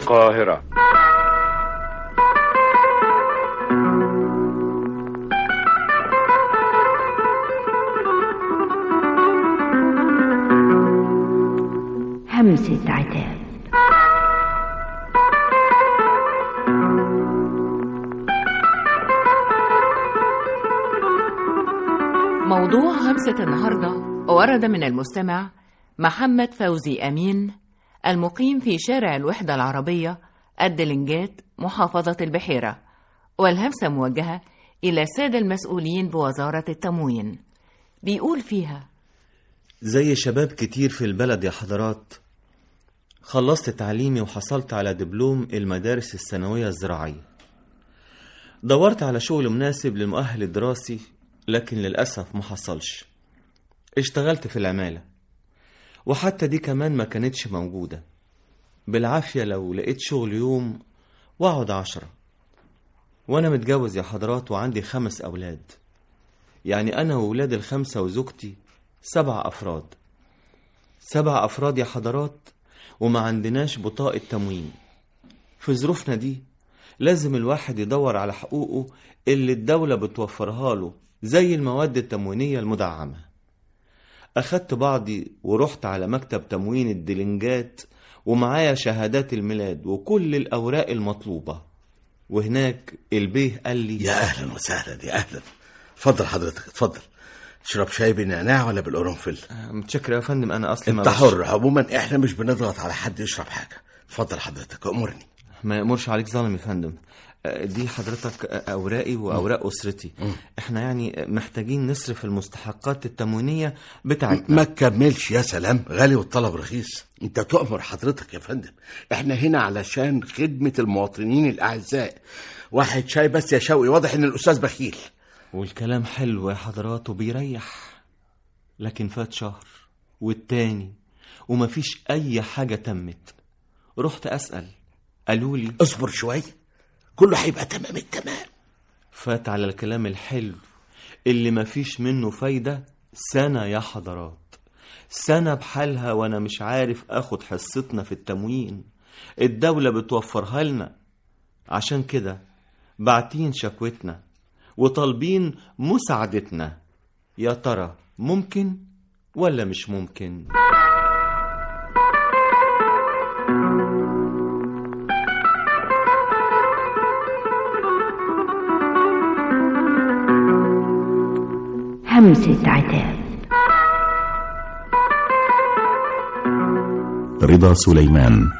القاهرة همسة عتاب موضوع همسة النهاردة ورد من المستمع محمد فوزي أمين المقيم في شارع الوحدة العربية الدلنجات محافظة البحيرة والهمسة موجهة إلى السادة المسؤولين بوزارة التموين بيقول فيها زي شباب كتير في البلد يا حضرات خلصت تعليمي وحصلت على دبلوم المدارس الثانوية الزراعية دورت على شغل مناسب للمؤهل الدراسي لكن للأسف ما حصلش اشتغلت في العمالة وحتى دي كمان ما كانتش موجودة بالعافية لو لقيت شغل يوم واقعد عشرة وانا متجوز يا حضرات وعندي خمس اولاد يعني انا وولاد الخمسة وزوجتي سبع افراد سبع افراد يا حضرات وما عندناش بطاقة تموين في ظروفنا دي لازم الواحد يدور على حقوقه اللي الدولة بتوفرها له زي المواد التموينية المدعمة أخدت بعضي ورحت على مكتب تموين الدلنجات ومعايا شهادات الميلاد وكل الأوراق المطلوبة وهناك البيه قال لي يا اهلا وسهلا يا اهلا اتفضل حضرتك اتفضل تشرب شاي بالنعناع ولا بالقرنفل متشكر يا فندم أنا أصلي ما انت بش- حر عموما احنا مش بنضغط على حد يشرب حاجه اتفضل حضرتك امرني ما يأمرش عليك ظالم يا فندم آه، دي حضرتك آه، أوراقي وأوراق أسرتي احنا يعني محتاجين نصرف المستحقات التموينية بتاعتنا ما تكملش يا سلام غالي والطلب رخيص انت تؤمر حضرتك يا فندم احنا هنا علشان خدمه المواطنين الاعزاء واحد شاي بس يا شوقي واضح ان الاستاذ بخيل والكلام حلو يا حضرات وبيريح لكن فات شهر والتاني ومفيش أي حاجة تمت رحت أسأل قالوا لي اصبر شويه كله هيبقى تمام التمام فات على الكلام الحلو اللي مفيش منه فايدة سنة يا حضرات سنة بحالها وأنا مش عارف أخد حصتنا في التموين الدولة بتوفرها لنا عشان كده باعتين شكوتنا وطالبين مساعدتنا يا ترى ممكن ولا مش ممكن همسة عتاب رضا سليمان